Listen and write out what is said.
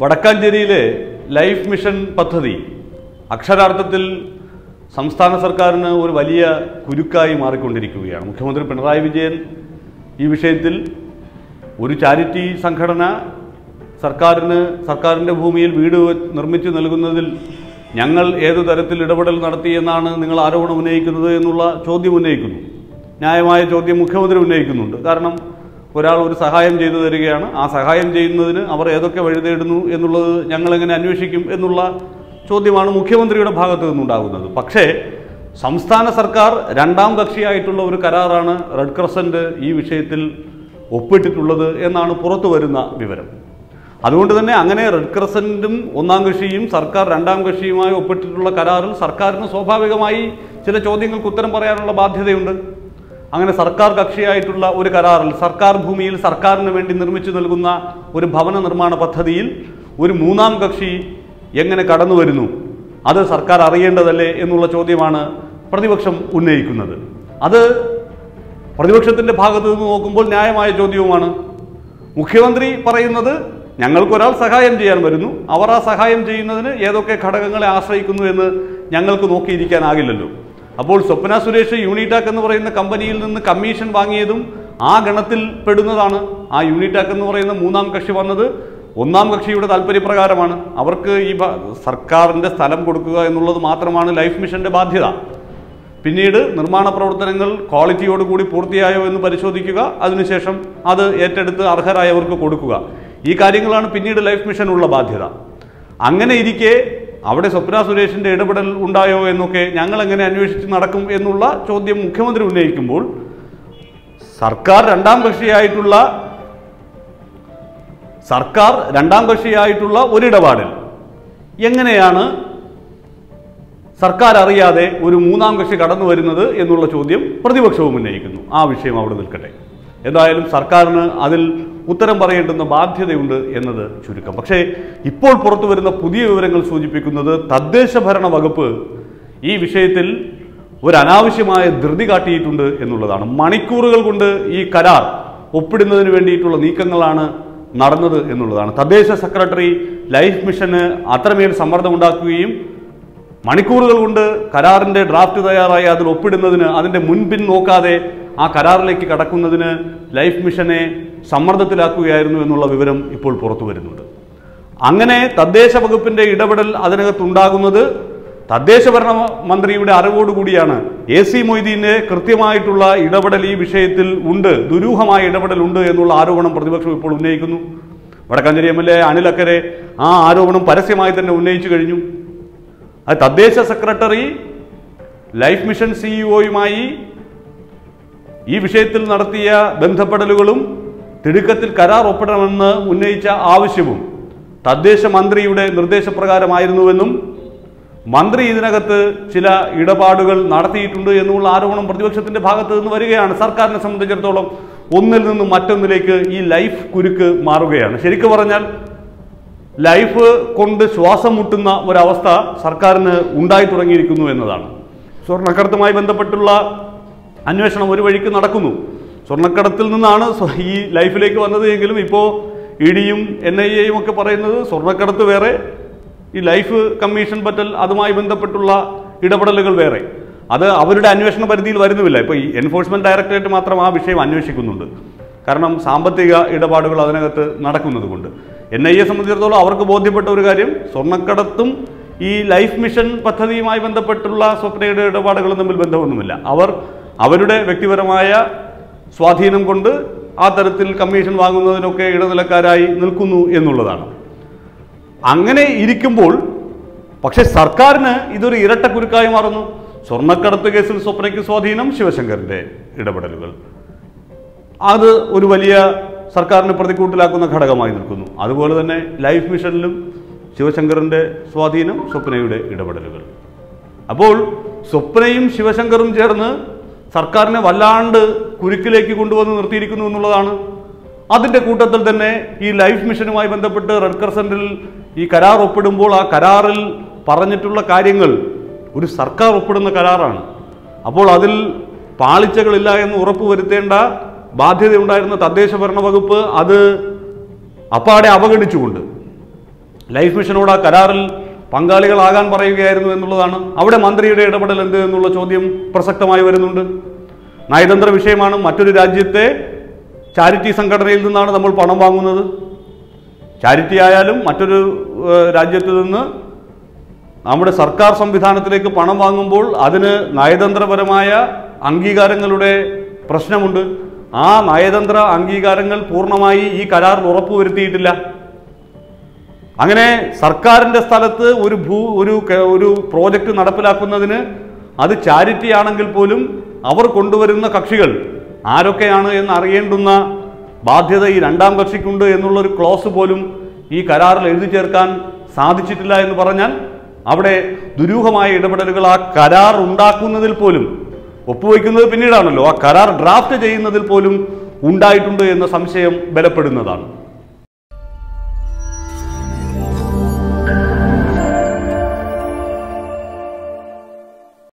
വടക്കാഞ്ചേരിയിലെ life mission പദ്ധതി അക്ഷരാർത്ഥത്തിൽ സംസ്ഥാന സർക്കാരിന് ഒരു വലിയ കുരുക്കായി മാറിക്കൊണ്ടിരിക്കുകയാണ് മുഖ്യമന്ത്രി പിണറായി വിജയൻ ഈ വിഷയത്തിൽ ഒരു ചാരിറ്റി സംഘടന സർക്കാരിന് സർക്കാരിൻ്റെ ഭൂമിയിൽ വീട് വെ- നിർമ്മിച്ച് നൽകുന്നതിൽ ഞങ്ങൾ ഏതു തരത്തിൽ ഇടപെടൽ നടത്തിയെന്നാണ് നിങ്ങൾ ആരോപണം ഉന്നയിക്കുന്നത് എന്നുള്ള ചോദ്യം ഉന്നയിക്കുന്നു ന്യായമായ ചോദ്യം മുഖ്യമന്ത്രി ഉന്നയിക്കുന്നുണ്ട് കാരണം ഒരാൾ ഒരു സഹായം ചെയ്തു തരികയാണ് ആ സഹായം ചെയ്യുന്നതിന് അവർ ഏതൊക്കെ വഴി തേടുന്നു എന്നുള്ളത് ഞങ്ങളെങ്ങനെ അന്വേഷിക്കും എന്നുള്ള ചോദ്യമാണ് മുഖ്യമന്ത്രിയുടെ ഭാഗത്തു നിന്നുണ്ടാകുന്നത് പക്ഷേ സംസ്ഥാന സർക്കാർ രണ്ടാം കക്ഷിയായിട്ടുള്ള ഒരു കരാറാണ് റെഡ് ക്രസൻറ്റ് ഈ വിഷയത്തിൽ ഒപ്പിട്ടിട്ടുള്ളത് എന്നാണ് പുറത്തു വരുന്ന വിവരം അതുകൊണ്ട് തന്നെ അങ്ങനെ റെഡ് ക്രസൻറ്റും ഒന്നാം കക്ഷിയും സർക്കാർ രണ്ടാം കക്ഷിയുമായി ഒപ്പിട്ടിട്ടുള്ള കരാറിൽ സർക്കാരിന് സ്വാഭാവികമായി ചില ചോദ്യങ്ങൾക്ക് ഉത്തരം പറയാനുള്ള ബാധ്യതയുണ്ട് അങ്ങനെ സർക്കാർ കക്ഷിയായിട്ടുള്ള ഒരു കരാറിൽ സർക്കാർ ഭൂമിയിൽ സർക്കാരിന് വേണ്ടി നിർമ്മിച്ചു നൽകുന്ന ഒരു ഭവന നിർമ്മാണ പദ്ധതിയിൽ ഒരു മൂന്നാം കക്ഷി എങ്ങനെ കടന്നു വരുന്നു അത് സർക്കാർ അറിയേണ്ടതല്ലേ എന്നുള്ള ചോദ്യമാണ് പ്രതിപക്ഷം ഉന്നയിക്കുന്നത് അത് പ്രതിപക്ഷത്തിന്റെ ഭാഗത്ത് നിന്ന് നോക്കുമ്പോൾ ന്യായമായ ചോദ്യവുമാണ് മുഖ്യമന്ത്രി പറയുന്നത് ഞങ്ങൾക്കൊരാൾ സഹായം ചെയ്യാൻ വരുന്നു അവർ ആ സഹായം ചെയ്യുന്നതിന് ഏതൊക്കെ ഘടകങ്ങളെ ആശ്രയിക്കുന്നു എന്ന് ഞങ്ങൾക്ക് നോക്കിയിരിക്കാനാകില്ലല്ലോ അപ്പോൾ സ്വപ്ന സുരേഷ് യൂണിടാക് എന്ന് പറയുന്ന കമ്പനിയിൽ നിന്ന് കമ്മീഷൻ വാങ്ങിയതും ആ ഗണത്തിൽ പെടുന്നതാണ് ആ യൂണിടാക് എന്ന് പറയുന്ന മൂന്നാം കക്ഷി വന്നത് ഒന്നാം കക്ഷിയുടെ താല്പര്യപ്രകാരമാണ് അവർക്ക് ഈ ഭ- സർക്കാരിൻ്റെ സ്ഥലം കൊടുക്കുക എന്നുള്ളത് മാത്രമാണ് ലൈഫ് മിഷന്റെ ബാധ്യത പിന്നീട് നിർമ്മാണ പ്രവർത്തനങ്ങൾ ക്വാളിറ്റിയോടുകൂടി പൂർത്തിയായോ എന്ന് പരിശോധിക്കുക അതിനുശേഷം അത് ഏറ്റെടുത്ത് അർഹരായവർക്ക് കൊടുക്കുക ഈ കാര്യങ്ങളാണ് പിന്നീട് ലൈഫ് മിഷനുള്ള ബാധ്യത അങ്ങനെ ഇരിക്കെ അവിടെ സ്വപ്ന സുരേഷിന്റെ ഇടപെടൽ ഉണ്ടായോ എന്നൊക്കെ ഞങ്ങൾ എങ്ങനെ അന്വേഷിച്ച് നടക്കും എന്നുള്ള ചോദ്യം മുഖ്യമന്ത്രി ഉന്നയിക്കുമ്പോൾ സർക്കാർ രണ്ടാം കക്ഷിയായിട്ടുള്ള സർക്കാർ രണ്ടാം കക്ഷിയായിട്ടുള്ള ഒരിടപാടിൽ എങ്ങനെയാണ് സർക്കാർ അറിയാതെ ഒരു മൂന്നാം കക്ഷി കടന്നു വരുന്നത് എന്നുള്ള ചോദ്യം പ്രതിപക്ഷവും ഉന്നയിക്കുന്നു ആ വിഷയം അവിടെ നിൽക്കട്ടെ എന്തായാലും സർക്കാരിന് അതിൽ ഉത്തരം പറയേണ്ടുന്ന ബാധ്യതയുണ്ട് എന്നത് ചുരുക്കം പക്ഷേ ഇപ്പോൾ പുറത്തു വരുന്ന പുതിയ വിവരങ്ങൾ സൂചിപ്പിക്കുന്നത് തദ്ദേശ ഭരണ വകുപ്പ് ഈ വിഷയത്തിൽ ഒരു അനാവശ്യമായ ധൃതി കാട്ടിയിട്ടുണ്ട് എന്നുള്ളതാണ് മണിക്കൂറുകൾ കൊണ്ട് ഈ കരാർ ഒപ്പിടുന്നതിന് വേണ്ടിയിട്ടുള്ള നീക്കങ്ങളാണ് നടന്നത് എന്നുള്ളതാണ് തദ്ദേശ സെക്രട്ടറി ലൈഫ് മിഷന് അത്രമേൽ സമ്മർദ്ദമുണ്ടാക്കുകയും മണിക്കൂറുകൾ കൊണ്ട് കരാറിന്റെ ഡ്രാഫ്റ്റ് തയ്യാറായി അതിൽ ഒപ്പിടുന്നതിന് അതിന്റെ മുൻപിൻ നോക്കാതെ ആ കരാറിലേക്ക് കടക്കുന്നതിന് ലൈഫ് മിഷനെ സമ്മർദ്ദത്തിലാക്കുകയായിരുന്നു എന്നുള്ള വിവരം ഇപ്പോൾ പുറത്തു വരുന്നുണ്ട് അങ്ങനെ തദ്ദേശ വകുപ്പിന്റെ ഇടപെടൽ അതിനകത്തുണ്ടാകുന്നത് തദ്ദേശ ഭരണ മന്ത്രിയുടെ അറിവോടുകൂടിയാണ് എ സി മൊയ്തീന്റെ കൃത്യമായിട്ടുള്ള ഇടപെടൽ ഈ വിഷയത്തിൽ ഉണ്ട് ദുരൂഹമായ ഇടപെടൽ ഉണ്ട് എന്നുള്ള ആരോപണം പ്രതിപക്ഷം ഇപ്പോൾ ഉന്നയിക്കുന്നു വടക്കാഞ്ചേരി എം എൽ എ അനിലക്കരെ ആ ആരോപണം പരസ്യമായി തന്നെ ഉന്നയിച്ചു കഴിഞ്ഞു അത് തദ്ദേശ സെക്രട്ടറി ലൈഫ് മിഷൻ സിഇഒയുമായി ഈ വിഷയത്തിൽ നടത്തിയ ബന്ധപ്പെടലുകളും തിടുക്കത്തിൽ കരാർ ഒപ്പിടണമെന്ന് ഉന്നയിച്ച ആവശ്യവും തദ്ദേശ മന്ത്രിയുടെ നിർദ്ദേശപ്രകാരമായിരുന്നുവെന്നും മന്ത്രി ഇതിനകത്ത് ചില ഇടപാടുകൾ നടത്തിയിട്ടുണ്ട് എന്നുള്ള ആരോപണം പ്രതിപക്ഷത്തിന്റെ ഭാഗത്ത് നിന്ന് വരികയാണ് സർക്കാരിനെ സംബന്ധിച്ചിടത്തോളം ഒന്നിൽ നിന്നും മറ്റൊന്നിലേക്ക് ഈ ലൈഫ് കുരുക്ക് മാറുകയാണ് ശരിക്കും പറഞ്ഞാൽ ലൈഫ് കൊണ്ട് ശ്വാസം മുട്ടുന്ന ഒരവസ്ഥ സർക്കാരിന് ഉണ്ടായി തുടങ്ങിയിരിക്കുന്നു എന്നതാണ് സ്വർണ്ണക്കടത്തുമായി ബന്ധപ്പെട്ടുള്ള അന്വേഷണം ഒരു വഴിക്ക് നടക്കുന്നു സ്വർണ്ണക്കടത്തിൽ നിന്നാണ് സ്വ- ഈ ലൈഫിലേക്ക് വന്നത് എങ്കിലും ഇപ്പോൾ ഇ ഡിയും എൻ ഐ എയും ഒക്കെ പറയുന്നത് സ്വർണ്ണക്കടത്ത് വേറെ ഈ ലൈഫ് കമ്മീഷൻ പറ്റൽ അതുമായി ബന്ധപ്പെട്ടുള്ള ഇടപെടലുകൾ വേറെ അത് അവരുടെ അന്വേഷണ പരിധിയിൽ വരുന്നുമില്ല ഇപ്പോൾ ഈ എൻഫോഴ്സ്മെന്റ് ഡയറക്ടറേറ്റ് മാത്രം ആ വിഷയം അന്വേഷിക്കുന്നുണ്ട് കാരണം സാമ്പത്തിക ഇടപാടുകൾ അതിനകത്ത് നടക്കുന്നത് കൊണ്ട് എൻ ഐ എ സംബന്ധിച്ചിടത്തോളം അവർക്ക് ബോധ്യപ്പെട്ട ഒരു കാര്യം സ്വർണ്ണക്കടത്തും ഈ ലൈഫ് മിഷൻ പദ്ധതിയുമായി ബന്ധപ്പെട്ടുള്ള സ്വപ്നയുടെ ഇടപാടുകളും തമ്മിൽ ബന്ധമൊന്നുമില്ല അവർ അവരുടെ വ്യക്തിപരമായ സ്വാധീനം കൊണ്ട് ആ തരത്തിൽ കമ്മീഷൻ വാങ്ങുന്നതിനൊക്കെ ഇടനിലക്കാരായി നിൽക്കുന്നു എന്നുള്ളതാണ് അങ്ങനെ ഇരിക്കുമ്പോൾ പക്ഷേ സർക്കാരിന് ഇതൊരു ഇരട്ടക്കുരുക്കായി മാറുന്നു സ്വർണ്ണക്കടത്ത് കേസിൽ സ്വപ്നയ്ക്ക് സ്വാധീനം ശിവശങ്കറിന്റെ ഇടപെടലുകൾ അത് ഒരു വലിയ സർക്കാരിനെ പ്രതിക്കൂട്ടിലാക്കുന്ന ഘടകമായി നിൽക്കുന്നു അതുപോലെ തന്നെ ലൈഫ് മിഷനിലും ശിവശങ്കറിന്റെ സ്വാധീനം സ്വപ്നയുടെ ഇടപെടലുകൾ അപ്പോൾ സ്വപ്നയും ശിവശങ്കറും ചേർന്ന് സർക്കാരിനെ വല്ലാണ്ട് കുരുക്കിലേക്ക് കൊണ്ടുവന്ന് നിർത്തിയിരിക്കുന്നു എന്നുള്ളതാണ് അതിന്റെ കൂട്ടത്തിൽ തന്നെ ഈ ലൈഫ് മിഷനുമായി ബന്ധപ്പെട്ട് റെഡ് ക്രസന്റിൽ ഈ കരാർ ഒപ്പിടുമ്പോൾ ആ കരാറിൽ പറഞ്ഞിട്ടുള്ള കാര്യങ്ങൾ ഒരു സർക്കാർ ഒപ്പിടുന്ന കരാറാണ് അപ്പോൾ അതിൽ പാളിച്ചകളില്ല എന്ന് ഉറപ്പുവരുത്തേണ്ട ബാധ്യതയുണ്ടായിരുന്ന തദ്ദേശ ഭരണ വകുപ്പ് അത് അപ്പാടെ അവഗണിച്ചുകൊണ്ട് ലൈഫ് മിഷനോട് ആ കരാറിൽ പങ്കാളികളാകാൻ പറയുകയായിരുന്നു എന്നുള്ളതാണ് അവിടെ മന്ത്രിയുടെ ഇടപെടൽ എന്ത് എന്നുള്ള ചോദ്യം പ്രസക്തമായി വരുന്നുണ്ട് നയതന്ത്ര വിഷയമാണ് മറ്റൊരു രാജ്യത്തെ ചാരിറ്റി സംഘടനയിൽ നിന്നാണ് നമ്മൾ പണം വാങ്ങുന്നത് ചാരിറ്റി ആയാലും മറ്റൊരു ഏഹ്, രാജ്യത്ത് നിന്ന് നമ്മുടെ സർക്കാർ സംവിധാനത്തിലേക്ക് പണം വാങ്ങുമ്പോൾ അതിന് നയതന്ത്രപരമായ അംഗീകാരങ്ങളുടെ പ്രശ്നമുണ്ട് ആ നയതന്ത്ര അംഗീകാരങ്ങൾ പൂർണ്ണമായി ഈ കരാറിൽ ഉറപ്പുവരുത്തിയിട്ടില്ല അങ്ങനെ സർക്കാരിൻ്റെ സ്ഥലത്ത് ഒരു ഭൂ ഒരു ക- ഒരു പ്രോജക്റ്റ് നടപ്പിലാക്കുന്നതിന് അത് ചാരിറ്റി ആണെങ്കിൽ പോലും അവർ കൊണ്ടുവരുന്ന കക്ഷികൾ ആരൊക്കെയാണ് എന്ന് അറിയേണ്ടുന്ന ബാധ്യത ഈ രണ്ടാം കക്ഷിക്കുണ്ട് എന്നുള്ളൊരു ക്ലോസ് പോലും ഈ കരാറിൽ എഴുതി ചേർക്കാൻ സാധിച്ചിട്ടില്ല എന്ന് പറഞ്ഞാൽ അവിടെ ദുരൂഹമായ ഇടപെടലുകൾ ആ കരാർ ഉണ്ടാക്കുന്നതിൽ പോലും ഒപ്പുവയ്ക്കുന്നത് പിന്നീടാണല്ലോ ആ കരാർ ഡ്രാഫ്റ്റ് ചെയ്യുന്നതിൽ പോലും ഉണ്ടായിട്ടുണ്ട് എന്ന സംശയം ബലപ്പെടുന്നതാണ്